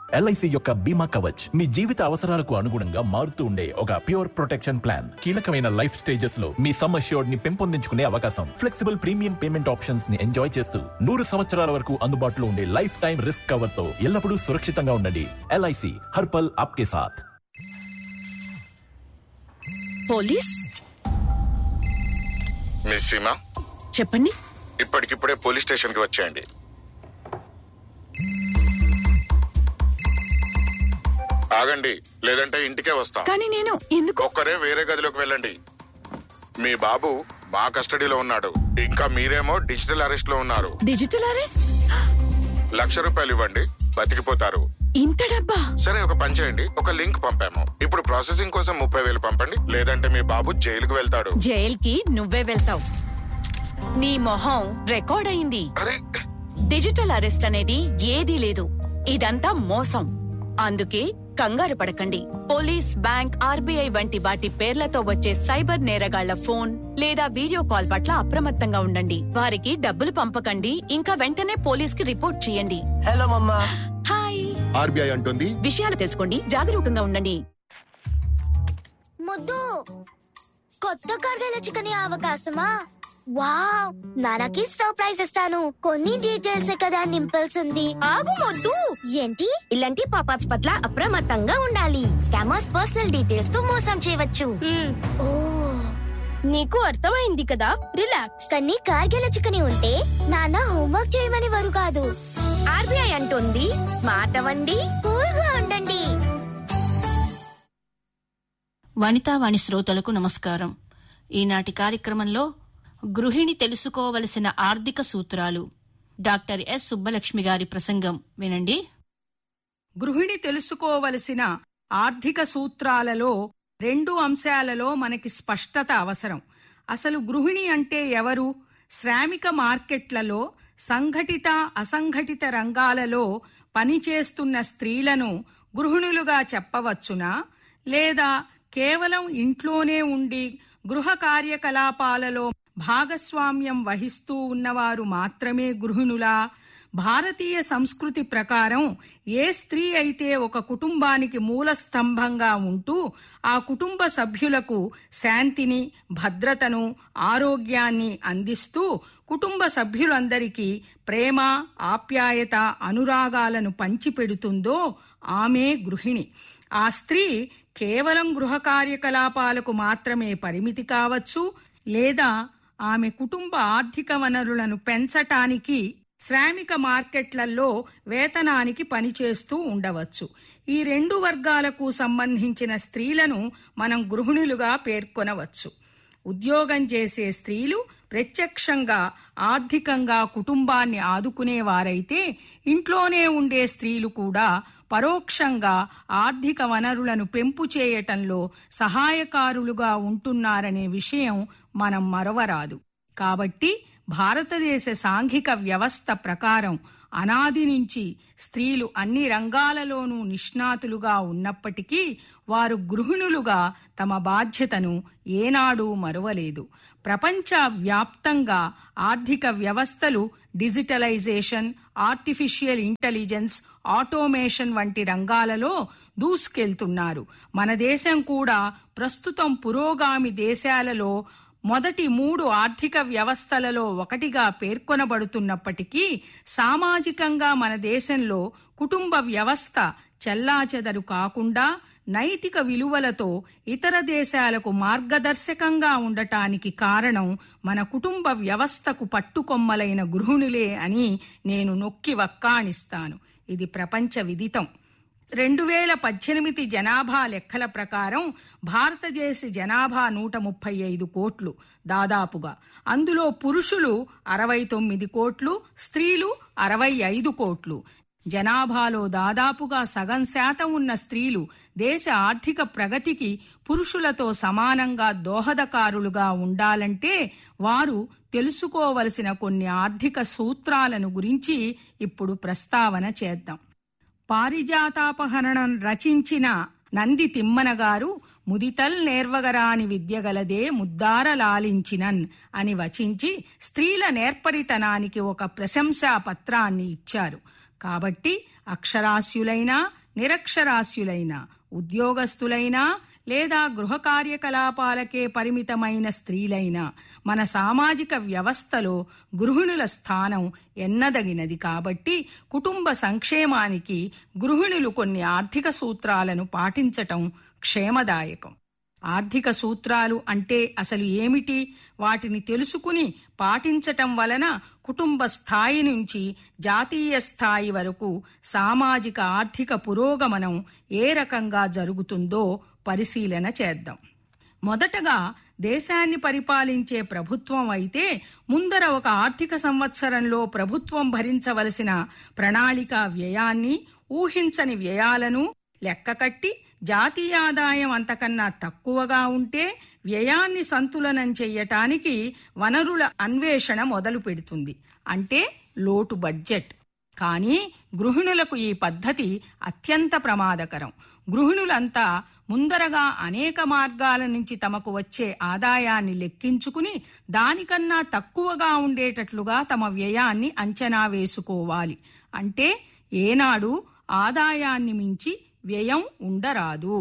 LIC యొక్క బీమా కవచ్ మీ జీవిత అవసరాలకు అనుగుణంగా మారుతూ ఉండే ఒక ప్యూర్ ప్రొటెక్షన్ ప్లాన్ కీలకమైన లైఫ్ స్టేజెస్ లో మీ సమ్ అష్యూర్డ్ ని పెంపొందించుకునే అవకాశం ఫ్లెక్సిబుల్ ప్రీమియం పేమెంట్ ఆప్షన్స్ ని ఎంజాయ్ చేస్తూ నూరు సంవత్సరాల వరకు అందుబాటులో ఉండే లైఫ్ టైం రిస్క్ కవర్ తో ఎల్లప్పుడూ సురక్షితంగా ఉండండి ఎల్ఐసి హర్పల్ ఆప్కే సాథ్ పోలీస్ మిస్ సీమా చెప్పండి ఇప్పటికిప్పుడే పోలీస్ స్టేషన్ కి వచ్చేయండి ఆగండి లేదంటే ఇంటికే వస్తాం కానీ నేను ఎందుకు ఒక్కరే వేరే గదిలోకి వెళ్ళండి మీ బాబు మా కస్టడీలో ఉన్నాడు ఇంకా మీరేమో డిజిటల్ అరెస్ట్ లో ఉన్నారు డిజిటల్ అరెస్ట్ లక్ష రూపాయలు ఇవ్వండి బతికిపోతారు ఇంత డబ్బా సరే ఒక పని చేయండి ఒక లింక్ పంపాము ఇప్పుడు ప్రాసెసింగ్ కోసం ముప్పై వేలు పంపండి లేదంటే మీ బాబు జైలుకు వెళ్తాడు జైల్కి నువ్వే వెళ్తావు నీ మొహం రికార్డ్ అయింది అరే డిజిటల్ అరెస్ట్ అనేది ఏదీ లేదు ఇదంతా మోసం అందుకే కంగారు పడకండి పోలీస్ బ్యాంక్ ఆర్బీఐ వంటి వాటి పేర్లతో వచ్చే సైబర్ నేరగాళ్ల ఫోన్ లేదా వీడియో కాల్ పట్ల అప్రమత్తంగా ఉండండి వారికి డబ్బులు పంపకండి ఇంకా వెంటనే పోలీస్ కి రిపోర్ట్ చేయండి హలో మమ్మా హాయ్ ఆర్బీఐ అంటుంది విషయాలు తెలుసుకోండి జాగరూకంగా ఉండండి ముద్దు కొత్త కర్గల చికెన్ అవకాశమా వావ్ నాన్నకి సర్ప్రైజ్ ఇస్తాను కొన్ని డీటెయిల్స్ కదా నింపాల్సింది ఆగు మొద్దు ఏంటి ఇలాంటి పాపాప్స్ పట్ల అప్రమత్తంగా ఉండాలి స్కామర్స్ పర్సనల్ డీటెయిల్స్ తో మోసం చేయవచ్చు ఓ నీకు అర్థమైంది కదా రిలాక్స్ కానీ కార్గిల చికెన్ ఉంటే నాన్న హోంవర్క్ చేయమని వారు కాదు ఆర్బీఐ అంటుంది స్మార్ట్ అవ్వండి కూల్ గా ఉండండి వనితావాణి శ్రోతలకు నమస్కారం ఈనాటి కార్యక్రమంలో గృహిణి తెలుసుకోవలసిన ఆర్థిక సూత్రాలు డాక్టర్ ఎస్ సుబ్బలక్ష్మి గారి ప్రసంగం వినండి గృహిణి తెలుసుకోవలసిన ఆర్థిక సూత్రాలలో రెండు అంశాలలో మనకి స్పష్టత అవసరం అసలు గృహిణి అంటే ఎవరు శ్రామిక మార్కెట్లలో సంఘటిత అసంఘటిత రంగాలలో పనిచేస్తున్న స్త్రీలను గృహిణులుగా చెప్పవచ్చునా లేదా కేవలం ఇంట్లోనే ఉండి గృహ కార్యకలాపాలలో భాగస్వామ్యం వహిస్తూ ఉన్నవారు మాత్రమే గృహిణులా భారతీయ సంస్కృతి ప్రకారం ఏ స్త్రీ అయితే ఒక కుటుంబానికి మూల స్తంభంగా ఉంటూ ఆ కుటుంబ సభ్యులకు శాంతిని భద్రతను ఆరోగ్యాన్ని అందిస్తూ కుటుంబ సభ్యులందరికీ ప్రేమ ఆప్యాయత అనురాగాలను పంచిపెడుతుందో ఆమె గృహిణి ఆ స్త్రీ కేవలం గృహ కార్యకలాపాలకు మాత్రమే పరిమితి కావచ్చు లేదా ఆమె కుటుంబ ఆర్థిక వనరులను పెంచటానికి శ్రామిక మార్కెట్లలో వేతనానికి పనిచేస్తూ ఉండవచ్చు ఈ రెండు వర్గాలకు సంబంధించిన స్త్రీలను మనం గృహిణులుగా పేర్కొనవచ్చు ఉద్యోగం చేసే స్త్రీలు ప్రత్యక్షంగా ఆర్థికంగా కుటుంబాన్ని ఆదుకునేవారైతే ఇంట్లోనే ఉండే స్త్రీలు కూడా పరోక్షంగా ఆర్థిక వనరులను పెంపు చేయటంలో సహాయకారులుగా ఉంటున్నారనే విషయం మనం మరవరాదు కాబట్టి భారతదేశ సాంఘిక వ్యవస్థ ప్రకారం అనాది నుంచి స్త్రీలు అన్ని రంగాలలోనూ నిష్ణాతులుగా ఉన్నప్పటికీ వారు గృహిణులుగా తమ బాధ్యతను ఏనాడూ మరువలేదు ప్రపంచ వ్యాప్తంగా ఆర్థిక వ్యవస్థలు డిజిటలైజేషన్ ఆర్టిఫిషియల్ ఇంటెలిజెన్స్ ఆటోమేషన్ వంటి రంగాలలో దూసుకెళ్తున్నారు మన దేశం కూడా ప్రస్తుతం పురోగామి దేశాలలో మొదటి మూడు ఆర్థిక వ్యవస్థలలో ఒకటిగా పేర్కొనబడుతున్నప్పటికీ సామాజికంగా మన దేశంలో కుటుంబ వ్యవస్థ చెల్లాచెదరు కాకుండా నైతిక విలువలతో ఇతర దేశాలకు మార్గదర్శకంగా ఉండటానికి కారణం మన కుటుంబ వ్యవస్థకు పట్టుకొమ్మలైన గృహిణులే అని నేను నొక్కి వక్కాణిస్తాను ఇది ప్రపంచ విదితం రెండు వేల పద్దెనిమిది జనాభా లెక్కల ప్రకారం భారతదేశ జనాభా నూట ముప్పై ఐదు కోట్లు దాదాపుగా అందులో పురుషులు అరవై తొమ్మిది కోట్లు స్త్రీలు అరవై ఐదు కోట్లు జనాభాలో దాదాపుగా సగం శాతం ఉన్న స్త్రీలు దేశ ఆర్థిక ప్రగతికి పురుషులతో సమానంగా దోహదకారులుగా ఉండాలంటే వారు తెలుసుకోవలసిన కొన్ని ఆర్థిక సూత్రాలను గురించి ఇప్పుడు ప్రస్తావన చేద్దాం పారిజాతాపహరణం రచించిన నంది తిమ్మన గారు ముదితల్ నేర్వగరాని విద్యగలదే ముద్దార లాలించినన్ అని వచించి స్త్రీల నేర్పరితనానికి ఒక ప్రశంసా పత్రాన్ని ఇచ్చారు కాబట్టి అక్షరాస్యులైన నిరక్షరాస్యులైన ఉద్యోగస్తులైనా లేదా గృహ కార్యకలాపాలకే పరిమితమైన స్త్రీలైనా మన సామాజిక వ్యవస్థలో గృహిణుల స్థానం ఎన్నదగినది కాబట్టి కుటుంబ సంక్షేమానికి గృహిణులు కొన్ని ఆర్థిక సూత్రాలను పాటించటం క్షేమదాయకం ఆర్థిక సూత్రాలు అంటే అసలు ఏమిటి వాటిని తెలుసుకుని పాటించటం వలన కుటుంబ స్థాయి నుంచి జాతీయ స్థాయి వరకు సామాజిక ఆర్థిక పురోగమనం ఏ రకంగా జరుగుతుందో పరిశీలన చేద్దాం మొదటగా దేశాన్ని పరిపాలించే ప్రభుత్వం అయితే ముందర ఒక ఆర్థిక సంవత్సరంలో ప్రభుత్వం భరించవలసిన ప్రణాళిక వ్యయాన్ని ఊహించని వ్యయాలను లెక్కకట్టి జాతీయ ఆదాయం అంతకన్నా తక్కువగా ఉంటే వ్యయాన్ని సంతులనం చెయ్యటానికి వనరుల అన్వేషణ మొదలు పెడుతుంది అంటే లోటు బడ్జెట్ కానీ గృహిణులకు ఈ పద్ధతి అత్యంత ప్రమాదకరం గృహిణులంతా ముందరగా అనేక మార్గాల నుంచి తమకు వచ్చే ఆదాయాన్ని లెక్కించుకుని దానికన్నా తక్కువగా ఉండేటట్లుగా తమ వ్యయాన్ని అంచనా వేసుకోవాలి అంటే ఏనాడు ఆదాయాన్ని మించి వ్యయం ఉండరాదు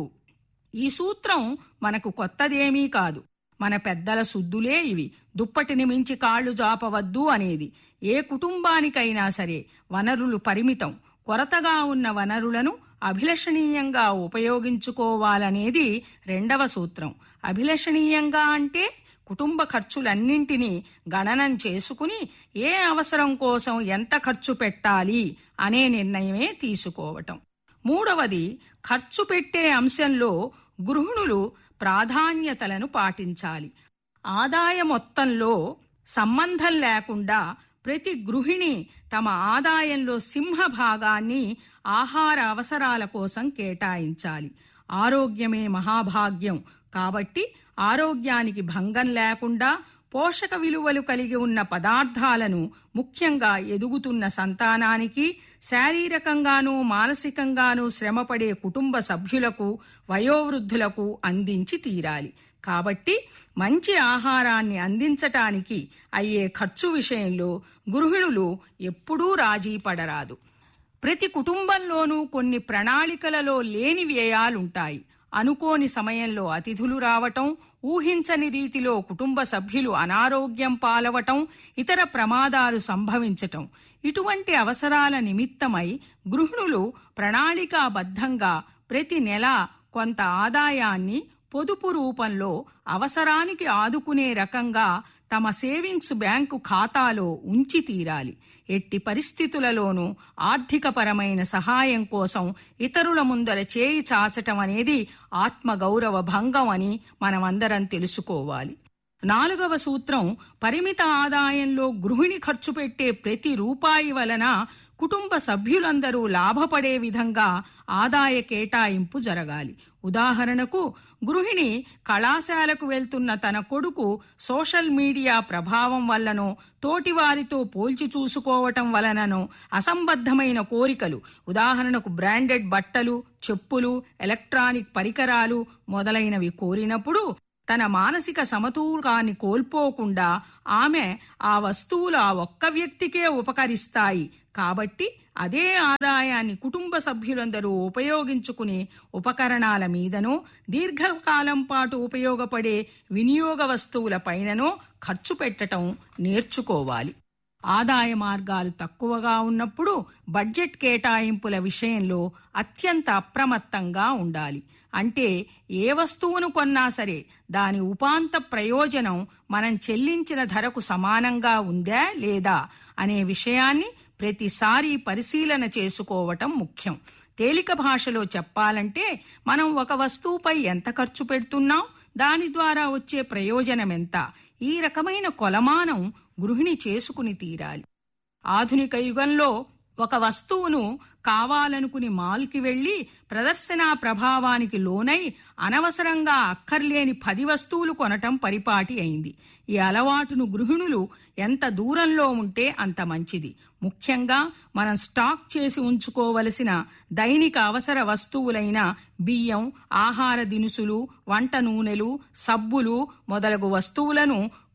ఈ సూత్రం మనకు కొత్తదేమీ కాదు మన పెద్దల సుద్దులే ఇవి దుప్పటిని మించి కాళ్లు జాపవద్దు అనేది ఏ కుటుంబానికైనా సరే వనరులు పరిమితం కొరతగా ఉన్న వనరులను అభిలషణీయంగా ఉపయోగించుకోవాలనేది రెండవ సూత్రం అభిలషణీయంగా అంటే కుటుంబ ఖర్చులన్నింటినీ గణనం చేసుకుని ఏ అవసరం కోసం ఎంత ఖర్చు పెట్టాలి అనే నిర్ణయమే తీసుకోవటం మూడవది ఖర్చు పెట్టే అంశంలో గృహిణులు ప్రాధాన్యతలను పాటించాలి ఆదాయ మొత్తంలో సంబంధం లేకుండా ప్రతి గృహిణి తమ ఆదాయంలో సింహ భాగాన్ని ఆహార అవసరాల కోసం కేటాయించాలి ఆరోగ్యమే మహాభాగ్యం కాబట్టి ఆరోగ్యానికి భంగం లేకుండా పోషక విలువలు కలిగి ఉన్న పదార్థాలను ముఖ్యంగా ఎదుగుతున్న సంతానానికి శారీరకంగానూ మానసికంగానూ శ్రమపడే కుటుంబ సభ్యులకు వయోవృద్ధులకు అందించి తీరాలి కాబట్టి మంచి ఆహారాన్ని అందించటానికి అయ్యే ఖర్చు విషయంలో గృహిణులు ఎప్పుడూ రాజీ పడరాదు ప్రతి కుటుంబంలోనూ కొన్ని ప్రణాళికలలో లేని వ్యయాలుంటాయి అనుకోని సమయంలో అతిథులు రావటం ఊహించని రీతిలో కుటుంబ సభ్యులు అనారోగ్యం పాలవటం ఇతర ప్రమాదాలు సంభవించటం ఇటువంటి అవసరాల నిమిత్తమై గృహిణులు ప్రణాళికాబద్ధంగా ప్రతి నెల కొంత ఆదాయాన్ని పొదుపు రూపంలో అవసరానికి ఆదుకునే రకంగా తమ సేవింగ్స్ బ్యాంకు ఖాతాలో ఉంచి తీరాలి ఎట్టి పరిస్థితులలోనూ ఆర్థికపరమైన సహాయం కోసం ఇతరుల ముందర చేయి చాచటం అనేది ఆత్మగౌరవ భంగం అని మనమందరం తెలుసుకోవాలి నాలుగవ సూత్రం పరిమిత ఆదాయంలో గృహిణి ఖర్చు పెట్టే ప్రతి రూపాయి వలన కుటుంబ సభ్యులందరూ లాభపడే విధంగా ఆదాయ కేటాయింపు జరగాలి ఉదాహరణకు గృహిణి కళాశాలకు వెళ్తున్న తన కొడుకు సోషల్ మీడియా ప్రభావం వల్లనో తోటివారితో పోల్చి చూసుకోవటం వలననో అసంబద్ధమైన కోరికలు ఉదాహరణకు బ్రాండెడ్ బట్టలు చెప్పులు ఎలక్ట్రానిక్ పరికరాలు మొదలైనవి కోరినప్పుడు తన మానసిక సమతూకాన్ని కోల్పోకుండా ఆమె ఆ వస్తువులు ఆ ఒక్క వ్యక్తికే ఉపకరిస్తాయి కాబట్టి అదే ఆదాయాన్ని కుటుంబ సభ్యులందరూ ఉపయోగించుకునే ఉపకరణాల మీదనో దీర్ఘకాలం పాటు ఉపయోగపడే వినియోగ వస్తువుల పైననో ఖర్చు పెట్టటం నేర్చుకోవాలి ఆదాయ మార్గాలు తక్కువగా ఉన్నప్పుడు బడ్జెట్ కేటాయింపుల విషయంలో అత్యంత అప్రమత్తంగా ఉండాలి అంటే ఏ వస్తువును కొన్నా సరే దాని ఉపాంత ప్రయోజనం మనం చెల్లించిన ధరకు సమానంగా ఉందా లేదా అనే విషయాన్ని ప్రతిసారి పరిశీలన చేసుకోవటం ముఖ్యం తేలిక భాషలో చెప్పాలంటే మనం ఒక వస్తువుపై ఎంత ఖర్చు పెడుతున్నాం దాని ద్వారా వచ్చే ప్రయోజనం ఎంత ఈ రకమైన కొలమానం గృహిణి చేసుకుని తీరాలి ఆధునిక యుగంలో ఒక వస్తువును కావాలనుకుని మాల్కి వెళ్లి ప్రదర్శనా ప్రభావానికి లోనై అనవసరంగా అక్కర్లేని పది వస్తువులు కొనటం పరిపాటి అయింది ఈ అలవాటును గృహిణులు ఎంత దూరంలో ఉంటే అంత మంచిది ముఖ్యంగా మనం స్టాక్ చేసి ఉంచుకోవలసిన దైనిక అవసర వస్తువులైన బియ్యం ఆహార దినుసులు వంట నూనెలు సబ్బులు మొదలగు వస్తువులను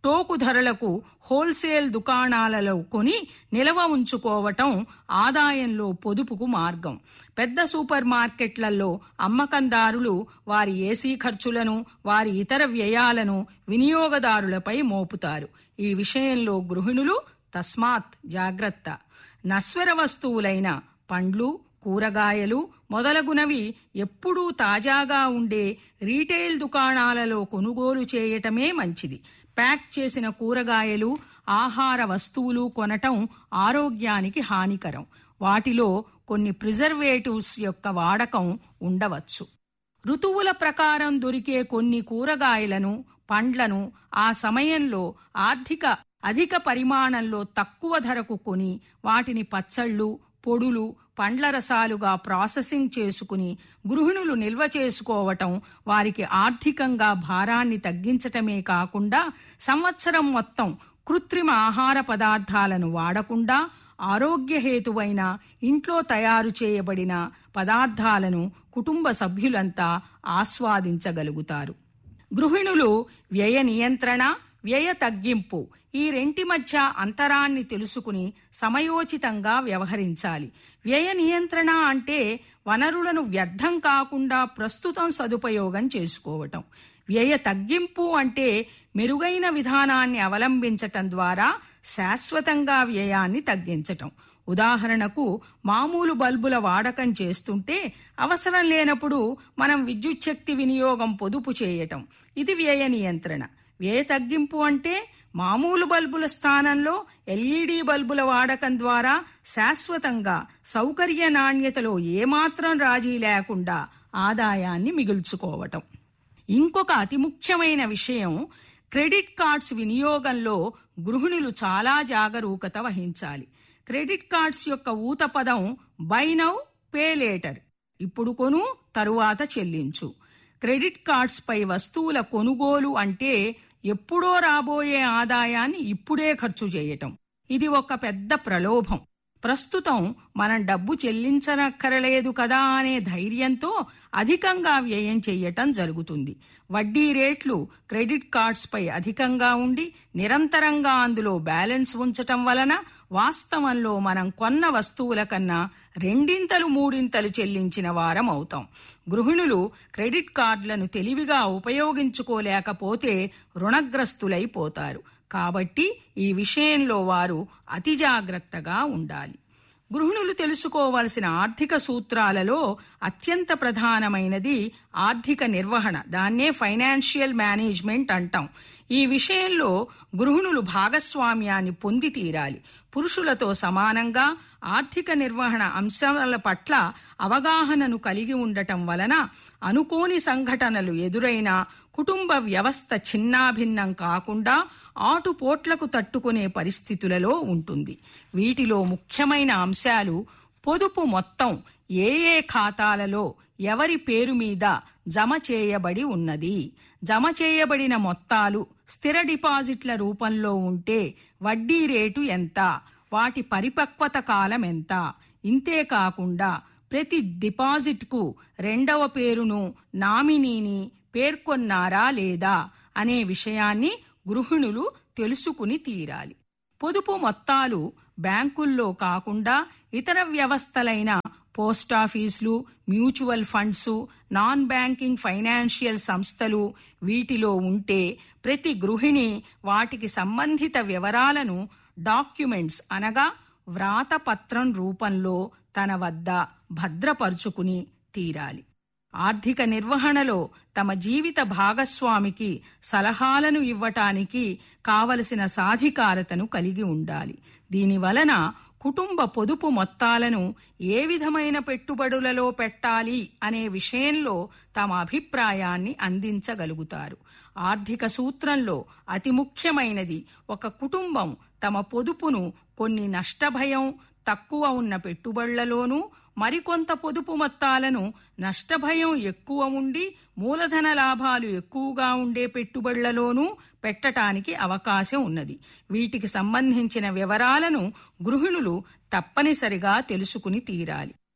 టోకు ధరలకు హోల్సేల్ దుకాణాలలో కొని నిల్వ ఉంచుకోవటం ఆదాయంలో పొదుపుకు మార్గం పెద్ద సూపర్ మార్కెట్లలో అమ్మకందారులు వారి ఏసీ ఖర్చులను వారి ఇతర వ్యయాలను వినియోగదారులపై మోపుతారు ఈ విషయంలో గృహిణులు తస్మాత్ జాగ్రత్త నశ్వర వస్తువులైన పండ్లు కూరగాయలు మొదలగునవి ఎప్పుడూ తాజాగా ఉండే రీటైల్ దుకాణాలలో కొనుగోలు చేయటమే మంచిది ప్యాక్ చేసిన కూరగాయలు ఆహార వస్తువులు కొనటం ఆరోగ్యానికి హానికరం వాటిలో కొన్ని ప్రిజర్వేటివ్స్ యొక్క వాడకం ఉండవచ్చు ఋతువుల ప్రకారం దొరికే కొన్ని కూరగాయలను పండ్లను ఆ సమయంలో ఆర్థిక అధిక పరిమాణంలో తక్కువ ధరకు కొని వాటిని పచ్చళ్ళు పొడులు పండ్ల రసాలుగా ప్రాసెసింగ్ చేసుకుని గృహిణులు నిల్వ చేసుకోవటం వారికి ఆర్థికంగా భారాన్ని తగ్గించటమే కాకుండా సంవత్సరం మొత్తం కృత్రిమ ఆహార పదార్థాలను వాడకుండా ఆరోగ్యహేతువైన ఇంట్లో తయారు చేయబడిన పదార్థాలను కుటుంబ సభ్యులంతా ఆస్వాదించగలుగుతారు గృహిణులు వ్యయ నియంత్రణ వ్యయ తగ్గింపు ఈ రెంటి మధ్య అంతరాన్ని తెలుసుకుని సమయోచితంగా వ్యవహరించాలి వ్యయ నియంత్రణ అంటే వనరులను వ్యర్థం కాకుండా ప్రస్తుతం సదుపయోగం చేసుకోవటం వ్యయ తగ్గింపు అంటే మెరుగైన విధానాన్ని అవలంబించటం ద్వారా శాశ్వతంగా వ్యయాన్ని తగ్గించటం ఉదాహరణకు మామూలు బల్బుల వాడకం చేస్తుంటే అవసరం లేనప్పుడు మనం విద్యుత్ శక్తి వినియోగం పొదుపు చేయటం ఇది వ్యయ నియంత్రణ వ్యయ తగ్గింపు అంటే మామూలు బల్బుల స్థానంలో ఎల్ఈడి బల్బుల వాడకం ద్వారా శాశ్వతంగా సౌకర్య నాణ్యతలో ఏమాత్రం రాజీ లేకుండా ఆదాయాన్ని మిగుల్చుకోవటం ఇంకొక అతి ముఖ్యమైన విషయం క్రెడిట్ కార్డ్స్ వినియోగంలో గృహిణులు చాలా జాగరూకత వహించాలి క్రెడిట్ కార్డ్స్ యొక్క ఊత పదం బై నౌ పే లేటర్ ఇప్పుడు కొను తరువాత చెల్లించు క్రెడిట్ కార్డ్స్ పై వస్తువుల కొనుగోలు అంటే ఎప్పుడో రాబోయే ఆదాయాన్ని ఇప్పుడే ఖర్చు చేయటం ఇది ఒక పెద్ద ప్రలోభం ప్రస్తుతం మనం డబ్బు చెల్లించనక్కరలేదు కదా అనే ధైర్యంతో అధికంగా వ్యయం చేయటం జరుగుతుంది వడ్డీ రేట్లు క్రెడిట్ కార్డ్స్ పై అధికంగా ఉండి నిరంతరంగా అందులో బ్యాలెన్స్ ఉంచటం వలన వాస్తవంలో మనం కొన్న వస్తువుల కన్నా రెండింతలు మూడింతలు చెల్లించిన వారం అవుతాం గృహిణులు క్రెడిట్ కార్డులను తెలివిగా ఉపయోగించుకోలేకపోతే రుణగ్రస్తులైపోతారు కాబట్టి ఈ విషయంలో వారు అతి జాగ్రత్తగా ఉండాలి గృహిణులు తెలుసుకోవాల్సిన ఆర్థిక సూత్రాలలో అత్యంత ప్రధానమైనది ఆర్థిక నిర్వహణ దాన్నే ఫైనాన్షియల్ మేనేజ్మెంట్ అంటాం ఈ విషయంలో గృహిణులు భాగస్వామ్యాన్ని పొంది తీరాలి పురుషులతో సమానంగా ఆర్థిక నిర్వహణ అంశాల పట్ల అవగాహనను కలిగి ఉండటం వలన అనుకోని సంఘటనలు ఎదురైనా కుటుంబ వ్యవస్థ చిన్నాభిన్నం కాకుండా ఆటుపోట్లకు తట్టుకునే పరిస్థితులలో ఉంటుంది వీటిలో ముఖ్యమైన అంశాలు పొదుపు మొత్తం ఏ ఏ ఖాతాలలో ఎవరి పేరు మీద జమ చేయబడి ఉన్నది జమ చేయబడిన మొత్తాలు స్థిర డిపాజిట్ల రూపంలో ఉంటే వడ్డీ రేటు ఎంత వాటి పరిపక్వత కాలం ఎంత ఇంతే కాకుండా ప్రతి డిపాజిట్కు రెండవ పేరును నామినీని పేర్కొన్నారా లేదా అనే విషయాన్ని గృహిణులు తెలుసుకుని తీరాలి పొదుపు మొత్తాలు బ్యాంకుల్లో కాకుండా ఇతర వ్యవస్థలైన పోస్టాఫీసులు mutual funds non banking financial సంస్థలు వీటిలో ఉంటే ప్రతి గృహిణి వాటికి సంబంధిత వివరాలను డాక్యుమెంట్స్ అనగా వ్రాతపత్రం రూపంలో తన వద్ద భద్రపరుచుకుని తీరాలి ఆర్థిక నిర్వహణలో తమ జీవిత భాగస్వామికి సలహాలను ఇవ్వటానికి కావలసిన సాధికారతను కలిగి ఉండాలి దీని వలన కుటుంబ పొదుపు మొత్తాలను ఏ విధమైన పెట్టుబడులలో పెట్టాలి అనే విషయంలో తమ అభిప్రాయాన్ని అందించగలుగుతారు ఆర్థిక సూత్రంలో అతి ముఖ్యమైనది ఒక కుటుంబం తమ పొదుపును కొన్ని నష్టభయం తక్కువ ఉన్న పెట్టుబడులలోనూ మరికొంత పొదుపు మొత్తాలను నష్టభయం ఎక్కువ ఉండి మూలధన లాభాలు ఎక్కువగా ఉండే పెట్టుబడులలోనూ పెట్టటానికి అవకాశం ఉన్నది వీటికి సంబంధించిన వివరాలను గృహిణులు తప్పనిసరిగా తెలుసుకుని తీరాలి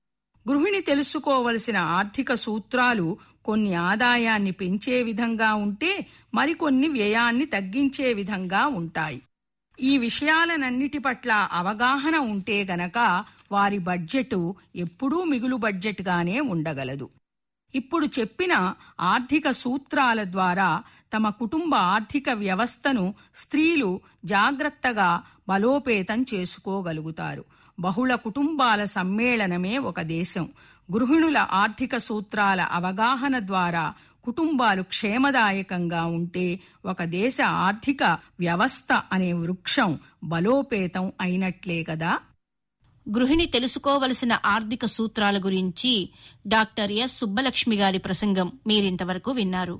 గృహిణి తెలుసుకోవలసిన ఆర్థిక సూత్రాలు కొన్ని ఆదాయాన్ని పెంచే విధంగా ఉంటే మరికొన్ని వ్యయాన్ని తగ్గించే విధంగా ఉంటాయి ఈ విషయాలనన్నిటి పట్ల అవగాహన ఉంటే గనక వారి బడ్జెట్ ఎప్పుడూ మిగులు బడ్జెట్గానే ఉండగలదు ఇప్పుడు చెప్పిన ఆర్థిక సూత్రాల ద్వారా తమ కుటుంబ ఆర్థిక వ్యవస్థను స్త్రీలు జాగ్రత్తగా బలోపేతం చేసుకోగలుగుతారు బహుళ కుటుంబాల సమ్మేళనమే ఒక దేశం గృహిణుల ఆర్థిక సూత్రాల అవగాహన ద్వారా కుటుంబాలు క్షేమదాయకంగా ఉంటే ఒక దేశ ఆర్థిక వ్యవస్థ అనే వృక్షం బలోపేతం అయినట్లే కదా గృహిణి తెలుసుకోవలసిన ఆర్థిక సూత్రాల గురించి డాక్టర్ ఎస్ సుబ్బలక్ష్మి గారి ప్రసంగం మీరింతవరకు విన్నారు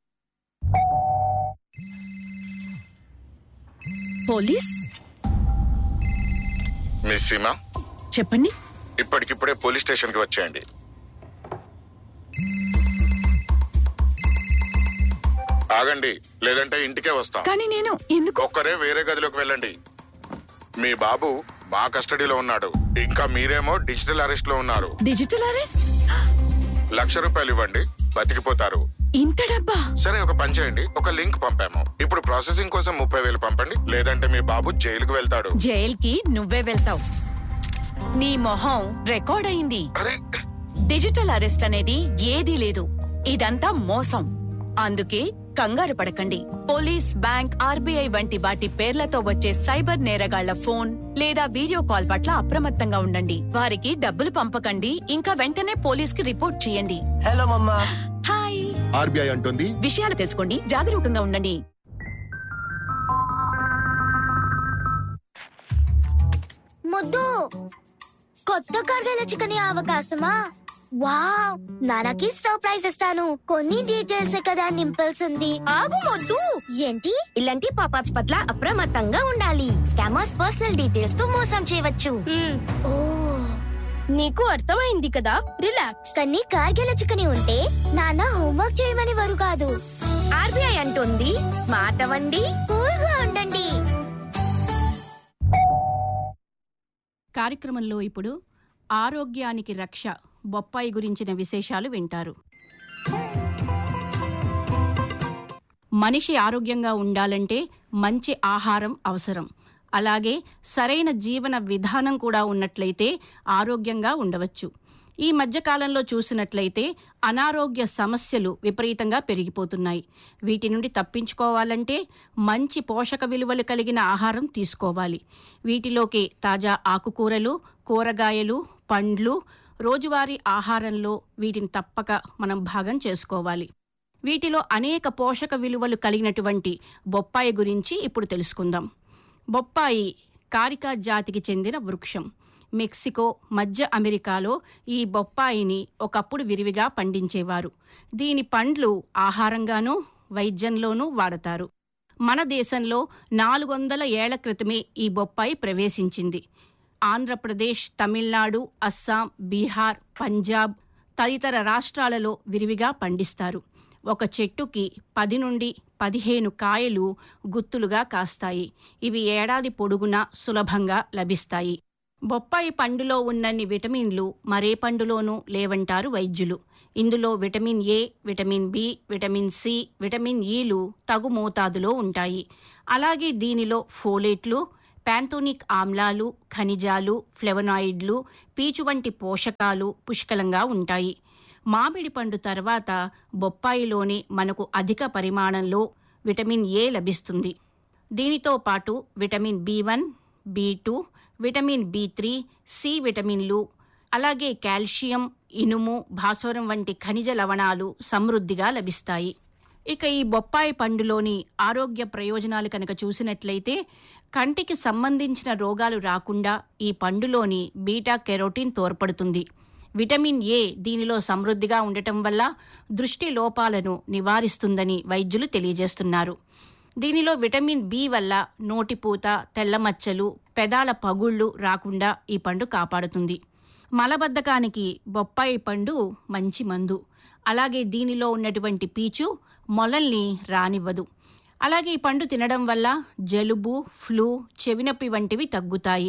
పోలీస్ మిస్ సీమా చెప్పండి ఇప్పటికిప్పుడే పోలీస్ స్టేషన్ కి వచ్చేయండి ఆగండి లేదంటే ఇంటికే వస్తాం కానీ నేను ఎందుకు ఒక్కరే వేరే గదిలోకి వెళ్ళండి మీ బాబు మా కస్టడీలో ఉన్నాడు ఇంకా మీరేమో డిజిటల్ అరెస్ట్ లో ఉన్నారు డిజిటల్ అరెస్ట్ లక్ష రూపాయలు ఇవ్వండి బతికిపోతారు ఇంత డబ్బా సరే ఒక పని చేయండి ఒక లింక్ పంపాము ఇప్పుడు ప్రాసెసింగ్ కోసం ముప్పై వేలు పంపండి లేదంటే మీ బాబు జైలుకు వెళ్తాడు జైల్కి నువ్వే వెళ్తావు నీ మొహం రికార్డ్ అయింది అరే డిజిటల్ అరెస్ట్ అనేది ఏదీ లేదు ఇదంతా మోసం అందుకే కంగారు పడకండి పోలీస్ బ్యాంక్ ఆర్బీఐ వంటి వాటి పేర్లతో వచ్చే సైబర్ నేరగాళ్ల ఫోన్ లేదా వీడియో కాల్ పట్ల అప్రమత్తంగా ఉండండి వారికి డబ్బులు పంపకండి ఇంకా వెంటనే పోలీస్ కి రిపోర్ట్ చేయండి హలో మమ్మా హాయ్ ఆర్బీఐ అంటుంది విషయాలు తెలుసుకోండి జాగరూకంగా ఉండండి ముద్దు కొత్త కర్గల చికెన్ అవకాశమా వావ్ నాన్నకి సర్ప్రైజ్ ఇస్తాను కొన్ని డీటెయిల్స్ కదా నింపాల్సింది ఆగు మొద్దు ఏంటి ఇలాంటి పాపాప్స్ పట్ల అప్రమత్తంగా ఉండాలి స్కామర్స్ పర్సనల్ డీటెయిల్స్ తో మోసం చేయవచ్చు ఓ నీకు అర్థమైంది కదా రిలాక్స్ కానీ కార్గిల చికెన్ ఉంటే నాన్న హోంవర్క్ చేయమని వారు కాదు ఆర్బీఐ అంటుంది స్మార్ట్ అవ్వండి కూల్ గా ఉండండి కార్యక్రమంలో ఇప్పుడు ఆరోగ్యానికి రక్ష బొప్పాయి గురించిన విశేషాలు వింటారు మనిషి ఆరోగ్యంగా ఉండాలంటే మంచి ఆహారం అవసరం అలాగే సరైన జీవన విధానం కూడా ఉన్నట్లయితే ఆరోగ్యంగా ఉండవచ్చు ఈ మధ్యకాలంలో చూసినట్లయితే అనారోగ్య సమస్యలు విపరీతంగా పెరిగిపోతున్నాయి వీటి నుండి తప్పించుకోవాలంటే మంచి పోషక విలువలు కలిగిన ఆహారం తీసుకోవాలి వీటిలోకి తాజా ఆకుకూరలు కూరగాయలు పండ్లు రోజువారీ ఆహారంలో వీటిని తప్పక మనం భాగం చేసుకోవాలి వీటిలో అనేక పోషక విలువలు కలిగినటువంటి బొప్పాయి గురించి ఇప్పుడు తెలుసుకుందాం బొప్పాయి కారికా జాతికి చెందిన వృక్షం మెక్సికో మధ్య అమెరికాలో ఈ బొప్పాయిని ఒకప్పుడు విరివిగా పండించేవారు దీని పండ్లు ఆహారంగానూ వైద్యంలోనూ వాడతారు మన దేశంలో నాలుగు వందల ఏళ్ల క్రితమే ఈ బొప్పాయి ప్రవేశించింది ఆంధ్రప్రదేశ్ తమిళనాడు అస్సాం బీహార్ పంజాబ్ తదితర రాష్ట్రాలలో విరివిగా పండిస్తారు ఒక చెట్టుకి పది నుండి పదిహేను కాయలు గుత్తులుగా కాస్తాయి ఇవి ఏడాది పొడుగునా సులభంగా లభిస్తాయి బొప్పాయి పండులో ఉన్నన్ని విటమిన్లు మరే పండులోనూ లేవంటారు వైద్యులు ఇందులో vitamin A vitamin B vitamin C vitamin ఈలు తగు మోతాదులో ఉంటాయి అలాగే దీనిలో ఫోలేట్లు ప్యాంథోనిక్ ఆమ్లాలు ఖనిజాలు ఫ్లెవనాయిడ్లు పీచు వంటి పోషకాలు పుష్కలంగా ఉంటాయి మామిడి పండు తర్వాత బొప్పాయిలోనే మనకు అధిక పరిమాణంలో విటమిన్ ఏ లభిస్తుంది దీనితో పాటు vitamin B one B two vitamin B three C విటమిన్లు అలాగే కాల్షియం ఇనుము భాస్వరం వంటి ఖనిజ లవణాలు సమృద్ధిగా లభిస్తాయి ఇక ఈ బొప్పాయి పండులోని ఆరోగ్య ప్రయోజనాలు కనుక చూసినట్లయితే కంటికి సంబంధించిన రోగాలు రాకుండా ఈ పండులోని బీటా కెరోటిన్ తోడ్పడుతుంది విటమిన్ ఏ దీనిలో సమృద్ధిగా ఉండటం వల్ల దృష్టి లోపాలను నివారిస్తుందని వైద్యులు తెలియజేస్తున్నారు దీనిలో విటమిన్ బి వల్ల నోటిపూత తెల్లమచ్చలు పెదాల పగుళ్ళు రాకుండా ఈ పండు కాపాడుతుంది మలబద్ధకానికి బొప్పాయి పండు మంచి మందు అలాగే దీనిలో ఉన్నటువంటి పీచు మొలల్ని రానివ్వదు అలాగే ఈ పండు తినడం వల్ల జలుబు ఫ్లూ చెవినొప్పి వంటివి తగ్గుతాయి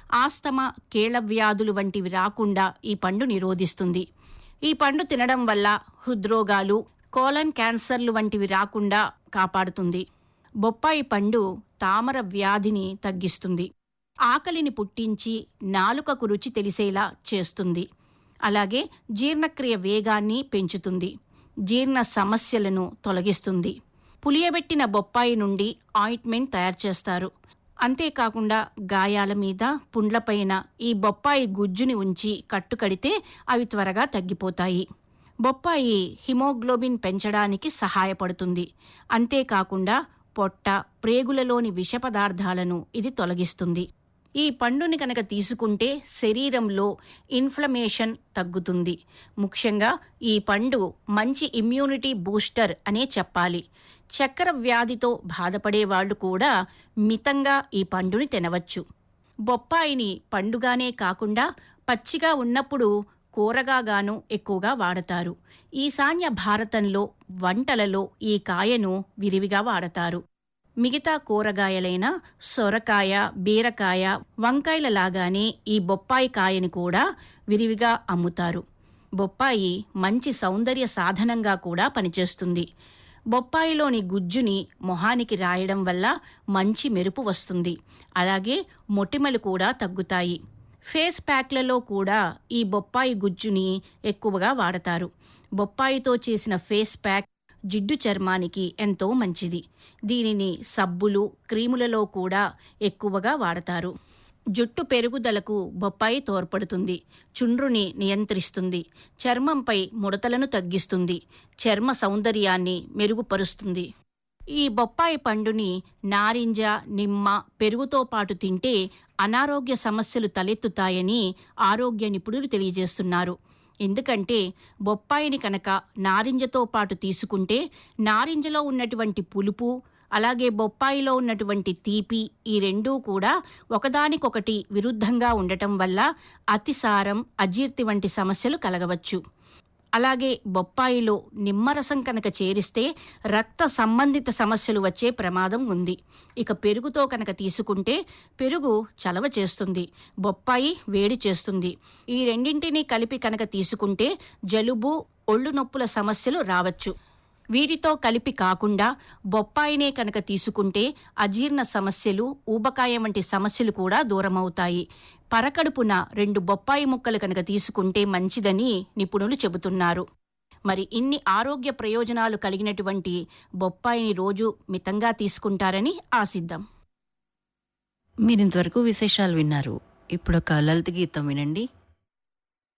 ఆస్తమా కీళ్ల వ్యాధులు వంటివి రాకుండా ఈ పండు నిరోధిస్తుంది ఈ పండు తినడం వల్ల హృద్రోగాలు కోలన్ క్యాన్సర్లు వంటివి రాకుండా కాపాడుతుంది బొప్పాయి పండు తామర వ్యాధిని తగ్గిస్తుంది ఆకలిని పుట్టించి నాలుకకు రుచి తెలిసేలా చేస్తుంది అలాగే జీర్ణక్రియ వేగాన్ని పెంచుతుంది జీర్ణ సమస్యలను తొలగిస్తుంది పులియబెట్టిన బొప్పాయి నుండి ఆయింట్మెంట్ తయారు చేస్తారు అంతేకాకుండా గాయాల మీద పుండ్లపైన ఈ బొప్పాయి గుజ్జుని ఉంచి కట్టుకడితే అవి త్వరగా తగ్గిపోతాయి బొప్పాయి హిమోగ్లోబిన్ పెంచడానికి సహాయపడుతుంది అంతేకాకుండా పొట్ట ప్రేగులలోని విష పదార్థాలను ఇది తొలగిస్తుంది ఈ పండుని కనుక తీసుకుంటే శరీరంలో ఇన్ఫ్లమేషన్ తగ్గుతుంది ముఖ్యంగా ఈ పండు మంచి ఇమ్యూనిటీ బూస్టర్ అనే చెప్పాలి చక్కెర వ్యాధితో బాధపడే వాళ్ళు కూడా మితంగా ఈ పండుని తినవచ్చు బొప్పాయిని పండుగానే కాకుండా పచ్చిగా ఉన్నప్పుడు కూరగాగాను ఎక్కువగా వాడతారు ఈశాన్య భారతంలో వంటలలో ఈ కాయను విరివిగా వాడతారు మిగతా కూరగాయలైన సొరకాయ బీరకాయ వంకాయల లాగానే ఈ బొప్పాయి కాయని కూడా విరివిగా అమ్ముతారు బొప్పాయి మంచి సౌందర్య సాధనంగా కూడా పనిచేస్తుంది బొప్పాయిలోని గుజ్జుని మొహానికి రాయడం వల్ల మంచి మెరుపు వస్తుంది అలాగే మొటిమలు కూడా తగ్గుతాయి ఫేస్ ప్యాక్లలో కూడా ఈ బొప్పాయి గుజ్జుని ఎక్కువగా వాడతారు బొప్పాయితో చేసిన ఫేస్ ప్యాక్ జిడ్డు చర్మానికి ఎంతో మంచిది దీనిని సబ్బులు క్రీములలో కూడా ఎక్కువగా వాడతారు జుట్టు పెరుగుదలకు బొప్పాయి తోడ్పడుతుంది చుండ్రుని నియంత్రిస్తుంది చర్మంపై ముడతలను తగ్గిస్తుంది చర్మ సౌందర్యాన్ని మెరుగుపరుస్తుంది ఈ బొప్పాయి పండుని నారింజ నిమ్మ పెరుగుతో పాటు తింటే అనారోగ్య సమస్యలు తలెత్తుతాయని ఆరోగ్య నిపుణులు తెలియజేస్తున్నారు ఎందుకంటే బొప్పాయిని కనుక నారింజతో పాటు తీసుకుంటే నారింజలో ఉన్నటువంటి పులుపు అలాగే బొప్పాయిలో ఉన్నటువంటి తీపి ఈ రెండూ కూడా ఒకదానికొకటి విరుద్ధంగా ఉండటం వల్ల అతిసారం అజీర్తి వంటి సమస్యలు కలగవచ్చు అలాగే బొప్పాయిలో నిమ్మరసం కనుక చేరిస్తే రక్త సంబంధిత సమస్యలు వచ్చే ప్రమాదం ఉంది ఇక పెరుగుతో కనుక తీసుకుంటే పెరుగు చలవ చేస్తుంది బొప్పాయి వేడి చేస్తుంది ఈ రెండింటినీ కలిపి కనుక తీసుకుంటే జలుబు ఒళ్ళు నొప్పుల సమస్యలు రావచ్చు వీటితో కలిపి కాకుండా బొప్పాయినే కనుక తీసుకుంటే అజీర్ణ సమస్యలు ఊబకాయం వంటి సమస్యలు కూడా దూరమవుతాయి పరకడుపున రెండు బొప్పాయి ముక్కలు కనుక తీసుకుంటే మంచిదని నిపుణులు చెబుతున్నారు మరి ఇన్ని ఆరోగ్య ప్రయోజనాలు కలిగినటువంటి బొప్పాయిని రోజు మితంగా తీసుకుంటారని ఆశిద్దాం మీరింతవరకు విశేషాలు విన్నారు ఇప్పుడు ఒక లలిత గీతం వినండి